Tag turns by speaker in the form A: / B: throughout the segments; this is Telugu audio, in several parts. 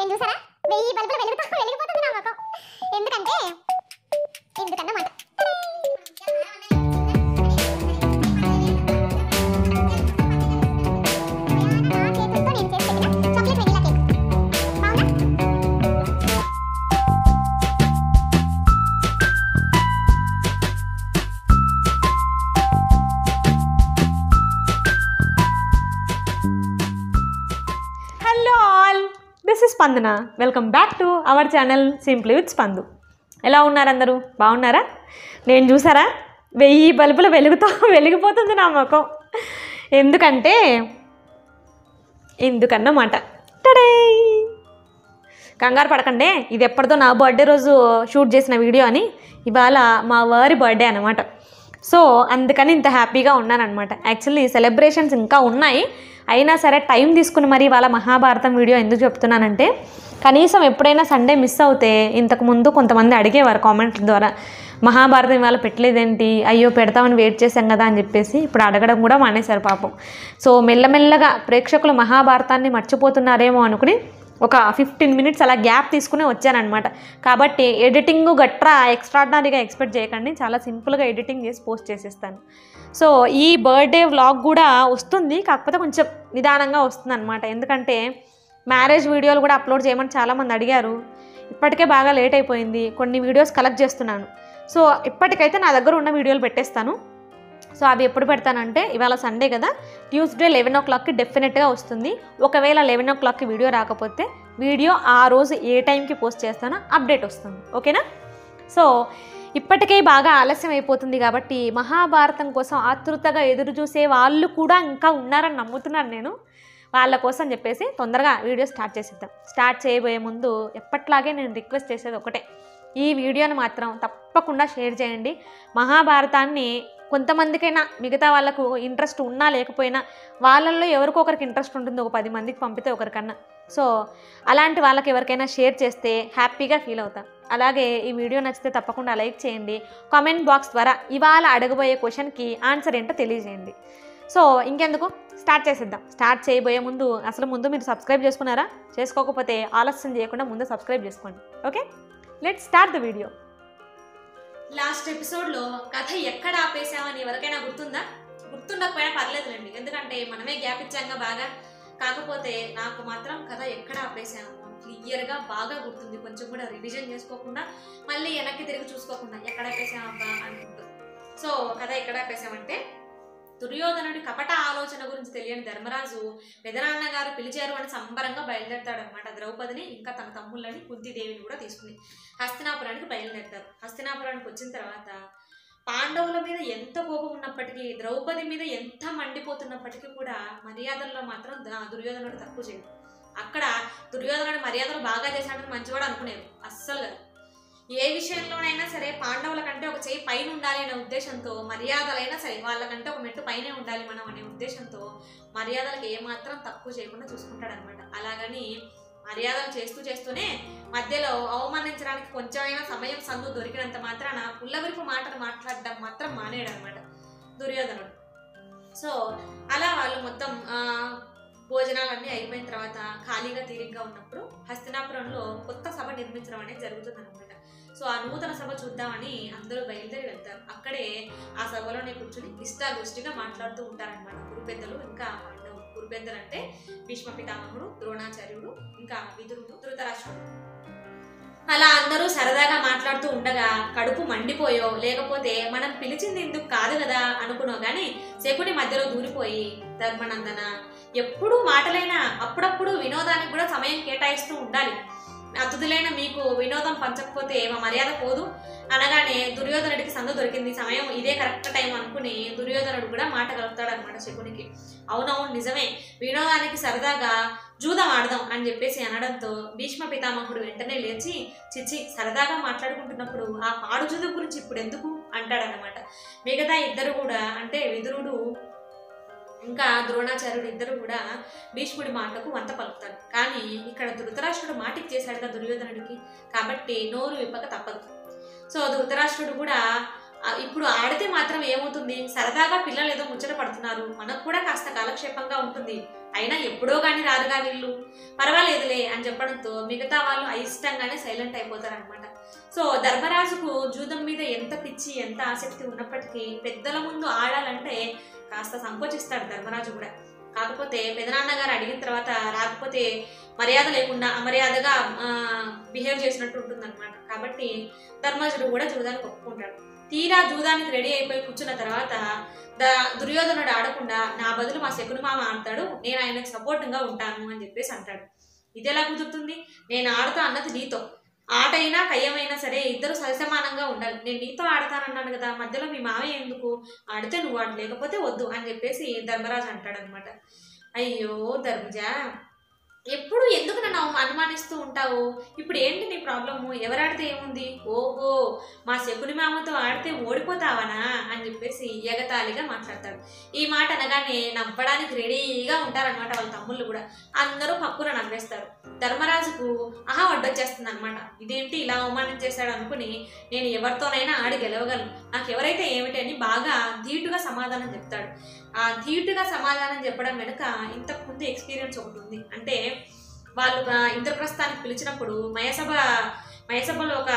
A: నేను చూసారా వెయ్యి బల్బులు వెలుగుతా వెలిగిపోతుంది నా ముఖం ఎందుకంటే ఎందుకన్నమాట నా చేతులతో నేను చేసి పెట్టిన చాక్లెట్ వెనిలా కేక్ బాగుందా
B: hello all this is Spandana welcome back to our channel simply with Spandu ఎలా ఉన్నారు అందరూ బాగున్నారా నేను చూసారా వెయ్యి బల్బులు వెలుగుతో వెలిగిపోతుంది నా ముఖం ఎందుకంటే ఎందుకన్నమాట టడే కంగారు పడకండి ఇది ఎప్పటిదో నా బర్త్డే రోజు షూట్ చేసిన వీడియో అని ఇవాళ మా వారి బర్త్డే అనమాట సో అందుకని ఇంత హ్యాపీగా ఉన్నానన్నమాట యాక్చువల్లీ సెలబ్రేషన్స్ ఇంకా ఉన్నాయి అయినా సరే టైం తీసుకుని మరి వాళ్ళ మహాభారతం వీడియో ఎందుకు చెప్తున్నానంటే కనీసం ఎప్పుడైనా సండే మిస్ అవుతే ఇంతకు ముందు కొంతమంది అడిగేవారు కామెంట్ల ద్వారా మహాభారతం ఇవాళ పెట్టలేదేంటి అయ్యో పెడతామని వెయిట్ చేశాం కదా అని చెప్పేసి ఇప్పుడు అడగడం కూడా మానేశారు పాపం సో మెల్లమెల్లగా ప్రేక్షకులు మహాభారతాన్ని మర్చిపోతున్నారేమో అనుకుని ఒక ఫిఫ్టీన్ మినిట్స్ అలా గ్యాప్ తీసుకుని వచ్చానమాట కాబట్టి ఎడిటింగ్ గట్రా ఎక్స్ట్రాడినరీగా ఎక్స్పెక్ట్ చేయకండి చాలా సింపుల్గా ఎడిటింగ్ చేసి పోస్ట్ చేసేస్తాను సో ఈ బర్త్డే వ్లాగ్ కూడా వస్తుంది కాకపోతే కొంచెం నిదానంగా వస్తుంది అనమాట ఎందుకంటే మ్యారేజ్ వీడియోలు కూడా అప్లోడ్ చేయమని చాలామంది అడిగారు ఇప్పటికే బాగా లేట్ అయిపోయింది కొన్ని వీడియోస్ కలెక్ట్ చేస్తున్నాను సో ఇప్పటికైతే నా దగ్గర ఉన్న వీడియోలు పెట్టేస్తాను సో అవి ఎప్పుడు పెడతానంటే ఇవాళ సండే కదా ట్యూస్డే లెవెన్ ఓ క్లాక్కి డెఫినెట్గా వస్తుంది ఒకవేళ లెవెన్ ఓ క్లాక్కి వీడియో రాకపోతే వీడియో ఆ రోజు ఏ టైంకి పోస్ట్ చేస్తానో అప్డేట్ వస్తుంది ఓకేనా సో ఇప్పటికే బాగా ఆలస్యం అయిపోతుంది కాబట్టి మహాభారతం కోసం ఆతృతగా ఎదురు చూసే వాళ్ళు కూడా ఇంకా ఉన్నారని నమ్ముతున్నాను నేను వాళ్ళ కోసం చెప్పేసి తొందరగా వీడియో స్టార్ట్ చేసేద్దాం స్టార్ట్ చేయబోయే ముందు ఎప్పట్లాగే నేను రిక్వెస్ట్ చేసేది ఒకటే ఈ వీడియోని మాత్రం తప్పకుండా షేర్ చేయండి మహాభారతాన్ని కొంతమందికైనా మిగతా వాళ్ళకు ఇంట్రెస్ట్ ఉన్నా లేకపోయినా వాళ్ళల్లో ఎవరికో ఒకరికి ఇంట్రెస్ట్ ఉంటుంది ఒక పది మందికి పంపితే ఒకరికన్నా సో అలాంటి వాళ్ళకి ఎవరికైనా షేర్ చేస్తే హ్యాపీగా ఫీల్ అవుతాం అలాగే ఈ వీడియో నచ్చితే తప్పకుండా లైక్ చేయండి కామెంట్ బాక్స్ ద్వారా ఇవాళ అడగబోయే క్వశ్చన్కి ఆన్సర్ ఏంటో తెలియజేయండి సో ఇంకెందుకు స్టార్ట్ చేసేద్దాం స్టార్ట్ చేయబోయే ముందు అసలు ముందు మీరు సబ్స్క్రైబ్ చేసుకున్నారా చేసుకోకపోతే ఆలస్యం చేయకుండా ముందు సబ్స్క్రైబ్ చేసుకోండి okay let start the video last ఎపిసోడ్లో కథ ఎక్కడ ఆపేసామని ఎవరికైనా గుర్తుందా గుర్తుండకపోయినా పర్లేదులేండి ఎందుకంటే మనమే గ్యాప్ ఇచ్చాంగా బాగా కాకపోతే నాకు మాత్రం కథ ఎక్కడ ఆపేసాము క్లియర్గా బాగా గుర్తుంది కొంచెం కూడా రివిజన్ చేసుకోకుండా మళ్ళీ వెనక్కి తిరిగి చూసుకోకుండా ఎక్కడ ఆపేసామబ్బా అనుకుంటుంది సో కథ ఎక్కడ ఆపేసామంటే దుర్యోధనుడి కపట ఆలోచన గురించి తెలియని ధర్మరాజు పెదనాన్న గారు పిలిచారు అని సంబరంగా బయలుదేరతాడు అనమాట ద్రౌపదిని ఇంకా తన తమ్ముళ్ళని కుంతిదేవిని కూడా తీసుకుని హస్తినాపురానికి బయలుదేరతారు హస్తినాపురానికి వచ్చిన తర్వాత పాండవుల మీద ఎంత కోపం ఉన్నప్పటికీ ద్రౌపది మీద ఎంత మండిపోతున్నప్పటికీ కూడా మర్యాదల్లో మాత్రం ద- దుర్యోధనుడు తక్కువ చేయడు అక్కడ దుర్యోధనుడు మర్యాదలు బాగా చేశాడని మంచివాడు అనుకునేది అస్సలు కాదు ఏ విషయంలోనైనా సరే పాండవుల కంటే ఒక చేయి పైన ఉండాలి అనే ఉద్దేశంతో మర్యాదలైనా సరే వాళ్ళకంటే ఒక మెట్టు పైనే ఉండాలి మనం అనే ఉద్దేశంతో మర్యాదలకు ఏమాత్రం తక్కువ చేయకుండా చూసుకుంటాడు అనమాట అలాగని మర్యాదలు చేస్తూ చేస్తూనే మధ్యలో అవమానించడానికి కొంచెమైనా సమయం సందు దొరికినంత మాత్రాన పుల్లవిరుపు మాటలు మాట్లాడడం మాత్రం మానేయడు అనమాట దుర్యోధనుడు సో అలా వాళ్ళు మొత్తం ఆ, భోజనాలన్నీ అయిపోయిన తర్వాత ఖాళీగా తీరిగ్గా ఉన్నప్పుడు హస్తినాపురంలో కొత్త సభ నిర్మించడం అనేది జరుగుతుంది అనమాట సో ఆ నూతన సభ చూద్దామని అందరూ బయలుదేరి వెళ్తారు అక్కడే ఆ సభలోనే కూర్చుని ఇష్టాగోష్ఠిగా మాట్లాడుతూ ఉంటారనమాట గురు పెద్దలు ఇంకా పాండవులు గురు పెద్దలు అంటే భీష్మ పితామహుడు ద్రోణాచార్యుడు ఇంకా విదురుడు ధృతరాష్ట్రుడు అలా అందరూ సరదాగా మాట్లాడుతూ ఉండగా కడుపు మండిపోయో లేకపోతే మనం పిలిచింది ఎందుకు కాదు కదా అనుకున్నావు కానీ శకుని మధ్యలో దూరిపోయి ధర్మనందన ఎప్పుడూ మాటలైనా అప్పుడప్పుడు వినోదానికి కూడా సమయం కేటాయిస్తూ ఉండాలి అతిథులైన మీకు వినోదం పంచకపోతే మా మర్యాద పోదు అనగానే దుర్యోధనుడికి సందు దొరికింది సమయం ఇదే కరెక్ట్ టైం అనుకుని దుర్యోధనుడు కూడా మాట కలుపుతాడు అనమాట శకునికి అవునవును నిజమే వినోదానికి సరదాగా జూదం ఆడదాం అని చెప్పేసి అనడంతో భీష్మ పితామహుడు వెంటనే లేచి చిచ్చి సరదాగా మాట్లాడుకుంటున్నప్పుడు ఆ పాడు జూదం గురించి ఇప్పుడు ఎందుకు అంటాడనమాట మిగతా ఇద్దరు కూడా అంటే విదురుడు ఇంకా ద్రోణాచార్యుడు ఇద్దరు కూడా భీష్ముడి మాటకు వంత పలుకుతారు కానీ ఇక్కడ ధృతరాష్ట్రుడు మాటికి చేశాడు కదా దుర్యోధనుడికి కాబట్టి నోరు విప్పక తప్పదు సో ధృతరాష్ట్రుడు కూడా ఆ, ఇప్పుడు ఆడితే మాత్రం ఏమవుతుంది సరదాగా పిల్లలు ఏదో ముచ్చట పడుతున్నారు మనకు కూడా కాస్త కాలక్షేపంగా ఉంటుంది అయినా ఎప్పుడో కానీ రారుగా వీళ్ళు పర్వాలేదులే అని చెప్పడంతో మిగతా వాళ్ళు అయిష్టంగానే సైలెంట్ అయిపోతారనమాట సో ధర్మరాజుకు జూదం మీద ఎంత పిచ్చి ఎంత ఆసక్తి ఉన్నప్పటికీ పెద్దల ముందు ఆడాలంటే కాస్త సంకోచిస్తాడు ధర్మరాజు కూడా కాకపోతే పెదనాన్న గారు అడిగిన తర్వాత రాకపోతే మర్యాద లేకుండా అమర్యాదగా బిహేవ్ చేసినట్టు ఉంటుందన్నమాట కాబట్టి ధర్మరాజుడు కూడా జూదానికి ఒప్పుకుంటాడు తీరా జూదానికి రెడీ అయిపోయి కూర్చున్న తర్వాత ద దుర్యోధనుడు ఆడకుండా నా బదులు మా శకుని మామ ఆడతాడు నేను ఆయనకు సపోర్ట్గా ఉంటాను అని చెప్పేసి అంటాడు ఇది ఎలా కుదురుతుంది నేను ఆడుతా అన్నది నీతో ఆట అయినా కయ్యమైనా సరే ఇద్దరు సరిసమానంగా ఉండాలి నేను నీతో ఆడతానన్నాను కదా మధ్యలో మీ మావయ్య ఎందుకు ఆడితే నువ్వు ఆడు లేకపోతే వద్దు అని చెప్పేసి ధర్మరాజు అంటాడనమాట అయ్యో ధర్మజ ఎప్పుడు ఎందుకు నన్ను అవ- అనుమానిస్తూ ఉంటావు ఇప్పుడు ఏంటి నీ ప్రాబ్లము ఎవరాడితే ఏముంది ఓహో మా శకుని మామతో ఆడితే ఓడిపోతావనా అని చెప్పేసి ఎగతాళిగా మాట్లాడతాడు ఈ మాట అనగానే నవ్వడానికి రెడీగా ఉంటారనమాట వాళ్ళ తమ్ముళ్ళు కూడా అందరూ పక్కున నవ్వేస్తారు ధర్మరాజుకు ఆహా వడ్డొచ్చేస్తుంది అనమాట ఇదేంటి ఇలా అవమానం చేశాడు అనుకుని నేను ఎవరితోనైనా ఆడి గెలవగలను నాకు ఎవరైతే ఏమిటి అని బాగా ధీటుగా సమాధానం చెప్తాడు ఆ ధీటుగా సమాధానం చెప్పడం వెనుక ఇంతకు ముందు ఎక్స్పీరియన్స్ ఒకటి ఉంది అంటే వాళ్ళు ఆ, ఇంద్రప్రస్థానికి పిలిచినప్పుడు మయసభ మయసభలో ఒక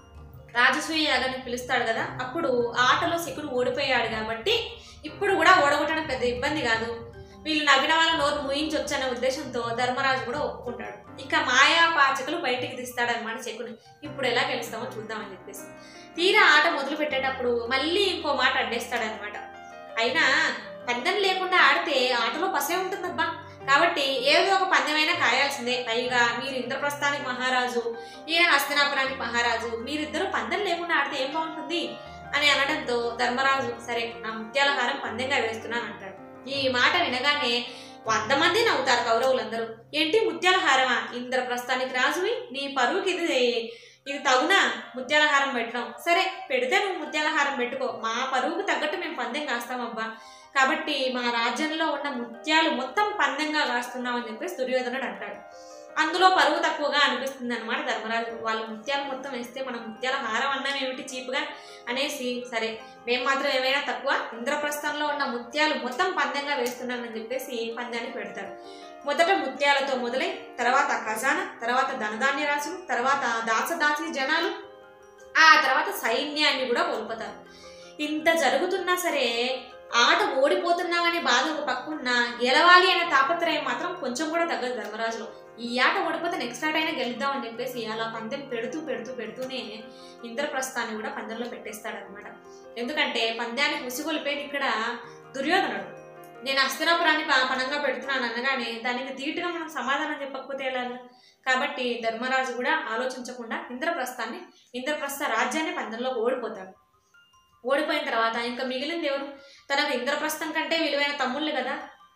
B: రాజసూయ యాగానికి పిలుస్తాడు కదా అప్పుడు ఆటలో శకుడు ఓడిపోయాడు కాబట్టి ఇప్పుడు కూడా ఓడగొట్టడం పెద్ద ఇబ్బంది కాదు వీళ్ళు నవ్విన వాళ్ళ నోరు ముయించొచ్చు అనే ఉద్దేశంతో ధర్మరాజు కూడా ఒప్పుకుంటాడు ఇక మాయా పాచకులు బయటికి తీస్తాడనమాట శకుని ఇప్పుడు ఎలా గెలుస్తామో చూద్దామని చెప్పేసి తీరా ఆట మొదలు పెట్టేటప్పుడు మళ్ళీ ఇంకో మాట అడ్డేస్తాడనమాట అయినా పందెం లేకుండా ఆడితే ఆటలో పసే ఉంటుందబ్బా కాబట్టి ఏదో ఒక పందెమైనా కాయాల్సిందే పైగా మీరు ఇంద్రప్రస్థానికి మహారాజు ఈయన హస్తినాపురానికి మహారాజు మీరిద్దరూ పందెం లేకుండా ఆడితే ఏం బాగుంటుంది అని అనడంతో ధర్మరాజు సరే నా ముత్యాల హారం పందెంగా వేస్తున్నాను అంటాడు ఈ మాట వినగానే వంద మంది నవ్వుతారు కౌరవులందరూ ఏంటి ముత్యాల హారమా ఇంద్రప్రస్థానికి రాజువి నీ పరువుకి ఇది ఇది తగునా ముత్యాల హారం పెట్టడం సరే పెడితే నువ్వు ముత్యాల హారం పెట్టుకో మా పరువుకు తగ్గట్టు మేము పందెం కాస్తామబ్బా కాబట్టి మా రాజ్యంలో ఉన్న ముత్యాలు మొత్తం పందెంగా కాస్తున్నామని చెప్పేసి దుర్యోధనుడు అంటాడు అందులో పరువు తక్కువగా అనిపిస్తుంది అనమాట ధర్మరాజు వాళ్ళు ముత్యాలు మొత్తం వేస్తే మనం ముత్యాల హారం అన్నం ఏమిటి చీపుగా అనేసి సరే మేము మాత్రం ఏమైనా తక్కువ ఇంద్రప్రస్థంలో ఉన్న ముత్యాలు మొత్తం పందెంగా వేస్తున్నానని చెప్పేసి పందానికి పెడతారు మొదట ముత్యాలతో మొదలై తర్వాత ఖజానా తర్వాత ధనధాన్య రాశులు తర్వాత దాసదాసి జనాలు ఆ తర్వాత సైన్యాన్ని కూడా కోల్పోతారు ఇంత జరుగుతున్నా సరే ఆట ఓడిపోతున్నామనే బాధ ఒక పక్కున్న గెలవాలి అనే తాపత్రయం మాత్రం కొంచెం కూడా తగ్గదు ధర్మరాజులో ఈ ఆట ఓడిపోతే నెక్స్ట్ ఆట అయినా గెలుద్దామని చెప్పేసి అలా పందెం పెడుతూ పెడుతూ పెడుతూనే ఇంద్రప్రస్థాన్ని కూడా పందెంలో పెట్టేస్తాడనమాట ఎందుకంటే పందానికి ఉసిగొలిపేది ఇక్కడ దుర్యోధనుడు నేను అస్తినాపురాన్ని ప- పణంగా పెడుతున్నాను అనగానే దానికి ధీటుగా మనం సమాధానం చెప్పకపోతే ఎలా కాబట్టి ధర్మరాజు కూడా ఆలోచించకుండా ఇంద్రప్రస్థాన్ని ఇంద్రప్రస్థ రాజ్యాన్ని పందెంలో ఓడిపోతాడు ఓడిపోయిన తర్వాత ఇంకా మిగిలింది ఎవరు తనకు ఇంద్రప్రస్థం కంటే విలువైన తమ్ముళ్ళు కదా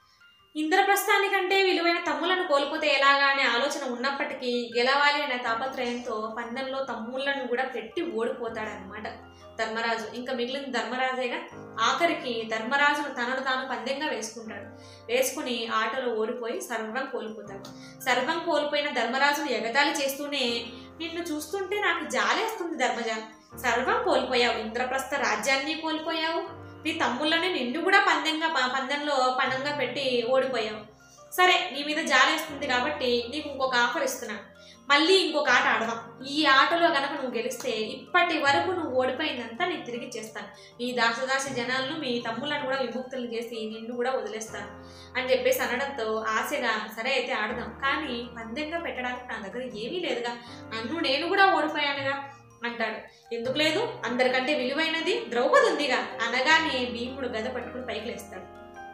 B: ఇంద్రప్రస్థానికంటే విలువైన తమ్ములను కోల్పోతే ఎలాగా అనే ఆలోచన ఉన్నప్పటికీ గెలవాలి అనే తాపత్రయంతో పందెంలో తమ్ముళ్ళను కూడా పెట్టి ఓడిపోతాడనమాట ధర్మరాజు ఇంకా మిగిలిన ధర్మరాజేగా ఆఖరికి ధర్మరాజును తనను తాను పందెంగా వేసుకుంటాడు వేసుకుని ఆటలో ఓడిపోయి సర్వం కోల్పోతాడు సర్వం కోల్పోయిన ధర్మరాజును ఎగతాళి చేస్తూనే నిన్ను చూస్తుంటే నాకు జాలేస్తుంది ధర్మజ సర్వం కోల్పోయావు ఇంద్రప్రస్థ రాజ్యాన్ని కోల్పోయావు నీ తమ్ముళ్ళని నిన్ను కూడా పందెంగా ప- పందెంలో పణంగా పెట్టి ఓడిపోయావు సరే నీ మీద జాలేస్తుంది కాబట్టి నీకు ఇంకొక ఆఫర్ ఇస్తున్నాను మళ్ళీ ఇంకొక ఆట ఆడదాం ఈ ఆటలో గనక నువ్వు గెలిస్తే ఇప్పటి వరకు నువ్వు ఓడిపోయిందంతా నేను తిరిగి చేస్తాను నీ దాసదాసి జనాలను మీ తమ్ములను కూడా విముక్తులు చేసి నిన్ను కూడా వదిలేస్తాను అని చెప్పేసి అనడంతో ఆశగా సరే అయితే ఆడదాం కానీ పందెంగా పెట్టడానికి నా దగ్గర ఏమీ లేదుగా నన్ను నేను కూడా ఓడిపోయానుగా అంటాడు ఎందుకు లేదు అందరికంటే విలువైనది ద్రౌపది ఉందిగా అనగానే భీముడు గద పట్టుకుని పైకి లేస్తాడు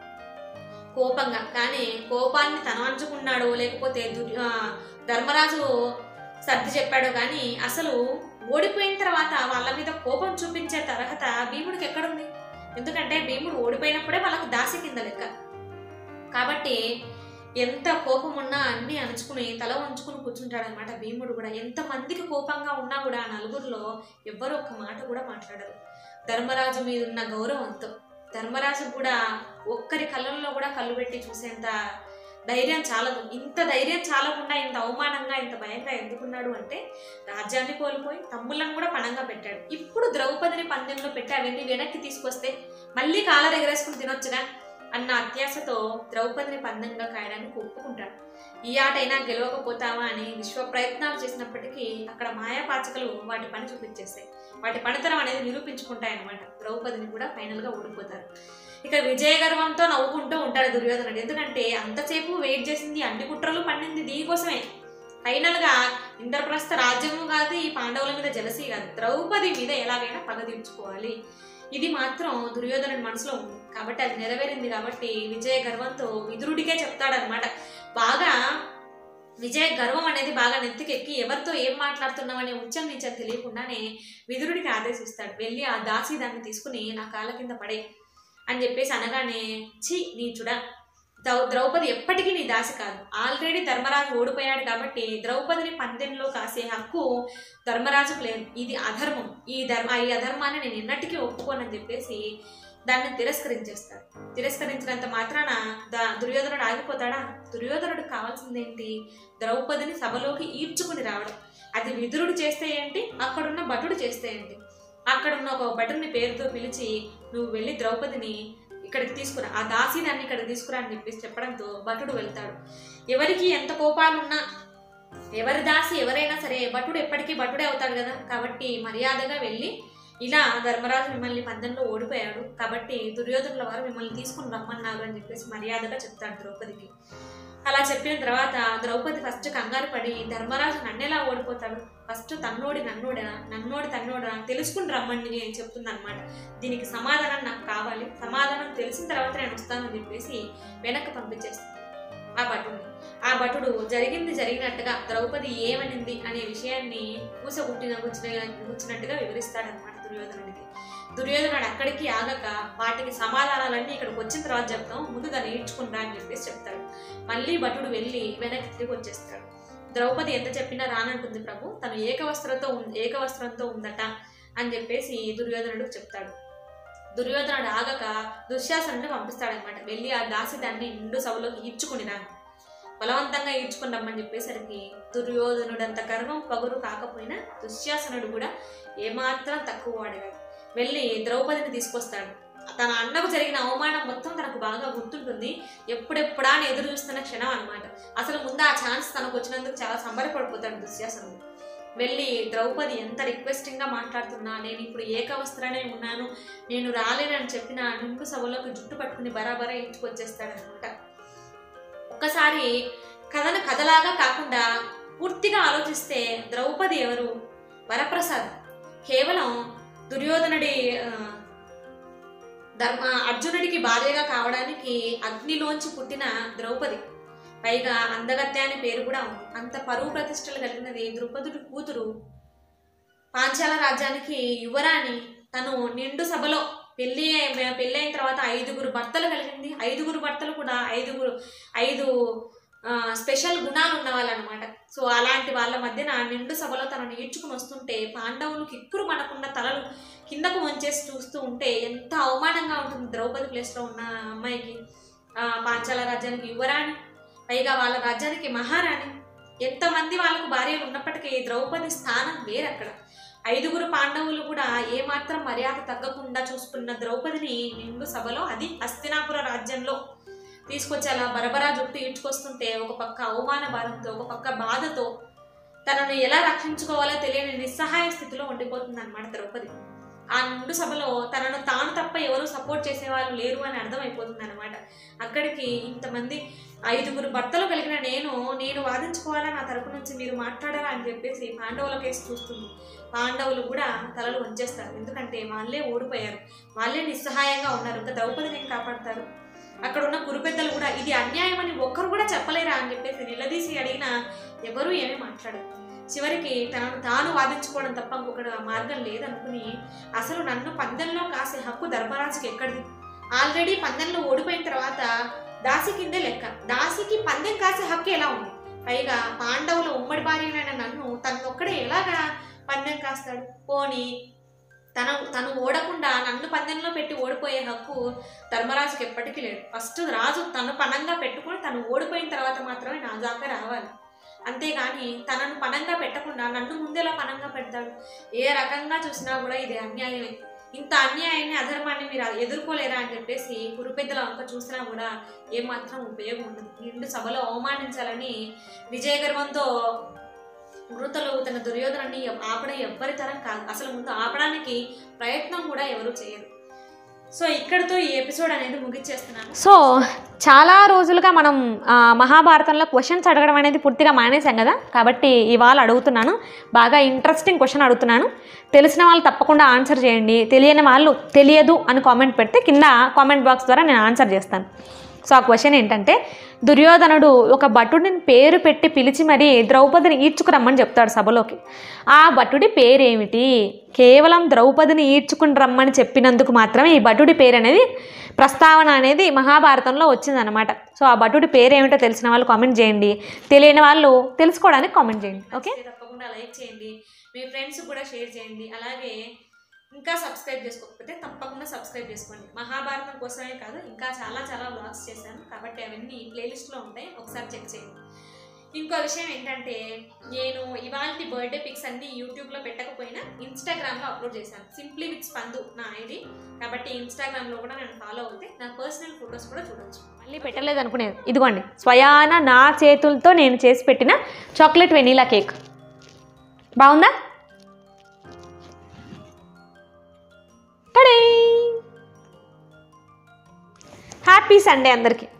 B: కోపంగా కానీ కోపాన్ని తన అంచుకున్నాడో లేకపోతే దుర్- ఆ, ధర్మరాజు సర్ది చెప్పాడో కానీ అసలు ఓడిపోయిన తర్వాత వాళ్ళ మీద కోపం చూపించే తరహత భీముడికి ఎక్కడుంది ఎందుకంటే భీముడు ఓడిపోయినప్పుడే వాళ్ళకు దాసి కింద లెక్క కాబట్టి ఎంత కోపం ఉన్నా అన్ని అణుచుకుని తల వంచుకుని కూర్చుంటాడనమాట భీముడు కూడా ఎంత మందికి కోపంగా ఉన్నా కూడా ఆ నలుగురిలో ఎవ్వరు ఒక్క మాట కూడా మాట్లాడరు ధర్మరాజు మీద ఉన్న గౌరవంతో ధర్మరాజు కూడా ఒక్కరి కళ్ళల్లో కూడా కళ్ళు పెట్టి చూసేంత ధైర్యం చాలదు ఇంత ధైర్యం చాలకుండా ఇంత అవమానంగా ఇంత భయంగా ఎందుకున్నాడు అంటే రాజ్యాన్ని కోల్పోయి తమ్ముళ్ళను కూడా పణంగా పెట్టాడు ఇప్పుడు ద్రౌపదిని పందెంలో పెట్టి అవన్నీ వెనక్కి తీసుకొస్తే మళ్ళీ కాలర్ ఎగరేసుకుని తినొచ్చుగా అన్న అత్యాశతో ద్రౌపదిని పందంగా కాయడానికి ఒప్పుకుంటాడు ఈ ఆటైనా గెలవకపోతావా అని విశ్వ ప్రయత్నాలు చేసినప్పటికీ అక్కడ మాయాపాచకలు వాటి పని చూపించేస్తాయి వాటి పనితనం అనేది నిరూపించుకుంటాయన్నమాట ద్రౌపదిని కూడా ఫైనల్ గా ఓడిపోతారు ఇక విజయ గర్వంతో నవ్వుకుంటూ ఉంటాడు దుర్యోధనుడు ఎందుకంటే అంతసేపు వెయిట్ చేసింది అన్ని కుట్రలు పండింది దీనికోసమే ఫైనల్ గా ఇంద్రప్రస్థ రాజ్యము కాదు ఈ పాండవుల మీద జలసి కాదు ద్రౌపది మీద ఎలాగైనా పగ తీర్చుకోవాలి ఇది మాత్రం దుర్యోధనుడి మనసులో ఉంది కాబట్టి అది నెరవేరింది కాబట్టి విజయ గర్వంతో విదురుడికే చెప్తాడనమాట బాగా విజయ గర్వం అనేది బాగా నెత్తికెక్కి ఎవరితో ఏం మాట్లాడుతున్నాం అనే ఉచ్చం నీచం తెలియకుండానే విదురుడికి ఆదేశిస్తాడు వెళ్ళి ఆ దాసి దాన్ని తీసుకుని నా కాళ్ళ కింద పడే అని చెప్పేసి అనగానే ఛీ నీచుడా ద్రౌ ద్రౌపది ఎప్పటికీ నీ దాసి కాదు ఆల్రెడీ ధర్మరాజు ఓడిపోయాడు కాబట్టి ద్రౌపదిని పందెంలో కాసే హక్కు ధర్మరాజుకు లేదు ఇది అధర్మం ఈ ధర్మ ఈ అధర్మాన్ని నేను ఎన్నటికీ ఒప్పుకోనని చెప్పేసి దాన్ని తిరస్కరించేస్తాడు తిరస్కరించినంత మాత్రాన దా దుర్యోధనుడు ఆగిపోతాడా దుర్యోధనుడు కావాల్సిందేంటి ద్రౌపదిని సభలోకి ఈడ్చుకుని రావడం అది విదురుడు చేస్తే ఏంటి అక్కడున్న భటుడు చేస్తే ఏంటి అక్కడున్న ఒక భటుని పేరుతో పిలిచి నువ్వు వెళ్ళి ద్రౌపదిని ఇక్కడికి తీసుకురా ఆ దాసి దాన్ని ఇక్కడికి తీసుకురా అని చెప్పేసి చెప్పడంతో భటుడు వెళ్తాడు ఎవరికి ఎంత కోపాలున్నా ఎవరి దాసి ఎవరైనా సరే భటుడు ఎప్పటికీ భటుడే అవుతాడు కదా కాబట్టి మర్యాదగా వెళ్ళి ఇలా ధర్మరాజు మిమ్మల్ని పందెంలో ఓడిపోయాడు కాబట్టి దుర్యోధనుల వారు మిమ్మల్ని తీసుకుని రమ్మన్నారు అని చెప్పేసి మర్యాదగా చెప్తాడు ద్రౌపదికి అలా చెప్పిన తర్వాత ద్రౌపది ఫస్ట్ కంగారు పడి ధర్మరాజు నన్నెలా ఓడిపోతాడు ఫస్ట్ తన్నోడి నన్నోడేనా నన్నోడి తన్నోడనా తెలుసుకుని రమ్మని నేను చెప్తుంది అనమాట దీనికి సమాధానం నాకు కావాలి సమాధానం తెలిసిన తర్వాత నేను వస్తానని చెప్పేసి వెనక్కి పంపించేస్తాను ఆ భటుడిని ఆ భటుడు జరిగింది జరిగినట్టుగా ద్రౌపది ఏమనింది అనే విషయాన్ని కూసగుట్టిన గుచ్చిన గుచ్చినట్టుగా వివరిస్తాడనమాట దుర్యోధనుడికి దుర్యోధనుడు అక్కడికి ఆగక వాటికి సమాధానాలన్నీ ఇక్కడికి వచ్చిన తర్వాత చెప్తాం ముందు దాన్ని ఈడ్చుకుంటా అని చెప్పేసి చెప్తాడు మళ్ళీ భటుడు వెళ్ళి వెనక్కి తిరిగి వచ్చేస్తాడు ద్రౌపది ఎంత చెప్పినా రానంటుంది ప్రభు తను ఏకవస్త్రంతో ఉం- ఏకవస్త్రంతో ఉందట అని చెప్పేసి దుర్యోధనుడు చెప్తాడు దుర్యోధనుడు ఆగక దుశ్శాసనుడిని పంపిస్తాడనమాట వెళ్ళి ఆ దాసి దాన్ని నిండు సభలోకి ఈడ్చుకుని రా బలవంతంగా ఈడ్చుకుని రమ్మని చెప్పేసరికి దుర్యోధనుడు అంత గర్వం పగురు కాకపోయినా దుశ్శాసనుడు కూడా ఏమాత్రం తక్కువ వాడు కాదు వెళ్ళి ద్రౌపదిని తీసుకొస్తాడు తన అన్నకు జరిగిన అవమానం మొత్తం తనకు బాగా గుర్తుంటుంది ఎప్పుడెప్పుడా అని ఎదురు చూస్తున్న క్షణం అన్నమాట అసలు ముందు ఆ ఛాన్స్ తనకు వచ్చినందుకు చాలా సంబరపడిపోతాడు దుశ్శాసనుడు వెళ్ళి ద్రౌపది ఎంత రిక్వెస్టింగ్ గా మాట్లాడుతున్నా నేను ఇప్పుడు ఏకవస్త్రనే ఉన్నాను నేను రాలేనని చెప్పిన నిండు సభలోకి జుట్టు పట్టుకుని బరాబరా ఇంటికొచ్చేస్తాడనమాట ఒక్కసారి కథను కథలాగా కాకుండా పూర్తిగా ఆలోచిస్తే ద్రౌపది ఎవరు వరప్రసాద్ కేవలం దుర్యోధనుడి ఆ, ధర్మ అర్జునుడికి భార్యగా కావడానికి అగ్నిలోంచి పుట్టిన ద్రౌపది పైగా అందగత్య అనే పేరు కూడా ఉంది అంత పరువు ప్రతిష్టలు కలిగినది ద్రుపదుడి కూతురు పాంచాల రాజ్యానికి యువరాణి తను నిండు సభలో పెళ్లి పెళ్ళైన తర్వాత ఐదుగురు భర్తలు కలిగింది ఐదుగురు భర్తలు కూడా ఐదుగురు ఐదు ఆ, స్పెషల్ గుణాలు ఉన్న వాళ్ళు అనమాట సో అలాంటి వాళ్ళ మధ్యన నిండు సభలో తనను ఈడ్చుకుని వస్తుంటే పాండవులు కిక్కురు మనకున్న తలలు కిందకు వంచేసి చూస్తూ ఉంటే ఎంత అవమానంగా ఉంటుంది ద్రౌపది ప్లేస్లో ఉన్న అమ్మాయికి ఆ, పాంచాల రాజ్యానికి యువరాణి పైగా వాళ్ళ రాజ్యానికి మహారాణి ఎంతమంది వాళ్ళకు భార్యలు ఉన్నప్పటికీ ద్రౌపది స్థానం వేరక్కడ ఐదుగురు పాండవులు కూడా ఏమాత్రం మర్యాద తగ్గకుండా చూసుకున్న ద్రౌపదిని నిండు సభలో అది హస్తినాపుర రాజ్యంలో తీసుకొచ్చి అలా బరబరా జుట్టు ఈడ్చుకొస్తుంటే ఒక పక్క అవమాన భారంతో ఒక పక్క బాధతో తనను ఎలా రక్షించుకోవాలో తెలియని నిస్సహాయ స్థితిలో ఉండిపోతుంది అనమాట ద్రౌపది ఆ నిండు సభలో తనను తాను తప్ప ఎవరు సపోర్ట్ చేసేవాళ్ళు లేరు అని అర్థమైపోతుంది అనమాట అక్కడికి ఇంతమంది ఐదుగురు భర్తలు కలిగిన నేను నేను వాదించుకోవాలా నా తరపు నుంచి మీరు మాట్లాడారా అని చెప్పేసి పాండవుల కేసు చూస్తుంది పాండవులు కూడా తలలు వంచేస్తారు ఎందుకంటే వాళ్ళే ఓడిపోయారు వాళ్ళే నిస్సహాయంగా ఉన్నారు ఇంకా ద్రౌపదిని ఏం కాపాడతారు అక్కడ ఉన్న గురు పెద్దలు కూడా ఇది అన్యాయం అని ఒక్కరు కూడా చెప్పలేరా అని చెప్పేసి నిలదీసి అడిగినా ఎవరూ ఏమీ మాట్లాడరు చివరికి తనను తాను వాదించుకోవడం తప్ప ఇంకొక మార్గం లేదనుకుని అసలు నన్ను పందెంలో కాసే హక్కు ధర్మరాజుకి ఎక్కడిది ఆల్రెడీ పందెంలో ఓడిపోయిన తర్వాత దాసి కిందే లెక్క దాసికి పందెం కాసే హక్కు ఎలా ఉంది పైగా పాండవుల ఉమ్మడి భార్యనైన నన్ను తనొక్కడే ఎలాగా పందెం కాస్తాడు పోనీ తన తను ఓడకుండా నన్ను పందెంలో పెట్టి ఓడిపోయే హక్కు ధర్మరాజుకి ఎప్పటికీ లేదు ఫస్ట్ రాజు తను పనంగా పెట్టుకొని తను ఓడిపోయిన తర్వాత మాత్రమే నా దాకా రావాలి అంతేగాని తనను పనంగా పెట్టకుండా నన్ను ముందేలా పనంగా పెడతాడు ఏ రకంగా చూసినా కూడా ఇది అన్యాయమే ఇంత అన్యాయాన్ని అధర్మాన్ని మీరు ఎదుర్కోలేరా అని చెప్పేసి కురుపెద్దల వంక చూసినా కూడా ఏమాత్రం ఉపయోగం ఉండదు నిండు సభలో అవమానించాలని విజయ గర్వంతో మృతలు తన దుర్యోధనాన్ని ఆపడం ఎవ్వరి తరం కాదు అసలు ముందు ఆపడానికి ప్రయత్నం కూడా ఎవరు చేయరు సో ఇక్కడితో ఈ ఎపిసోడ్ అనేది ముగిచ్చేస్తున్నాను సో చాలా రోజులుగా మనం ఆ, మహాభారతంలో క్వశ్చన్స్ అడగడం అనేది పూర్తిగా మానేశాం కదా కాబట్టి ఇవాళ అడుగుతున్నాను బాగా ఇంట్రెస్టింగ్ క్వశ్చన్ అడుగుతున్నాను తెలిసిన వాళ్ళు తప్పకుండా ఆన్సర్ చేయండి తెలియని వాళ్ళు తెలియదు అని కామెంట్ పెడితే కింద కామెంట్ బాక్స్ ద్వారా నేను ఆన్సర్ చేస్తాను సో ఆ క్వశ్చన్ ఏంటంటే దుర్యోధనుడు ఒక భటుడిని పేరు పెట్టి పిలిచి మరీ ద్రౌపదిని ఈడ్చుకురమ్మని చెప్తాడు సభలోకి ఆ భటుడి పేరేమిటి కేవలం ద్రౌపదిని ఈడ్చుకుని రమ్మని చెప్పినందుకు మాత్రమే ఈ భటుడి పేరు అనేది ప్రస్తావన అనేది మహాభారతంలో వచ్చిందనమాట సో ఆ భటుడి పేరేమిటో తెలిసిన వాళ్ళు కామెంట్ చేయండి తెలియని వాళ్ళు తెలుసుకోవడానికి కామెంట్ చేయండి ఓకే తప్పకుండా లైక్ చేయండి మీ ఫ్రెండ్స్ కూడా షేర్ చేయండి అలాగే ఇంకా సబ్స్క్రైబ్ చేసుకోకపోతే తప్పకుండా సబ్స్క్రైబ్ చేసుకోండి మహాభారతం కోసమే కాదు ఇంకా చాలా చాలా వ్లాగ్స్ చేశాను కాబట్టి అవన్నీ ప్లేలిస్ట్లో ఉంటాయి ఒకసారి చెక్ చేయండి ఇంకో విషయం ఏంటంటే నేను ఇవాళ బర్త్డే పిక్స్ అన్ని యూట్యూబ్లో పెట్టకపోయినా ఇన్స్టాగ్రామ్లో అప్లోడ్ చేశాను సింప్లీ విత్ స్పందు నా ఐడి కాబట్టి ఇన్స్టాగ్రామ్లో కూడా నేను ఫాలో అవుతే నా పర్సనల్ ఫొటోస్ కూడా చూడొచ్చు మళ్ళీ పెట్టలేదు అనుకునేది ఇదిగోండి స్వయాన నా చేతులతో నేను చేసి పెట్టిన చాక్లెట్ వెనీలా కేక్ బాగుందా టడే హ్యాపీ సండే అందరికీ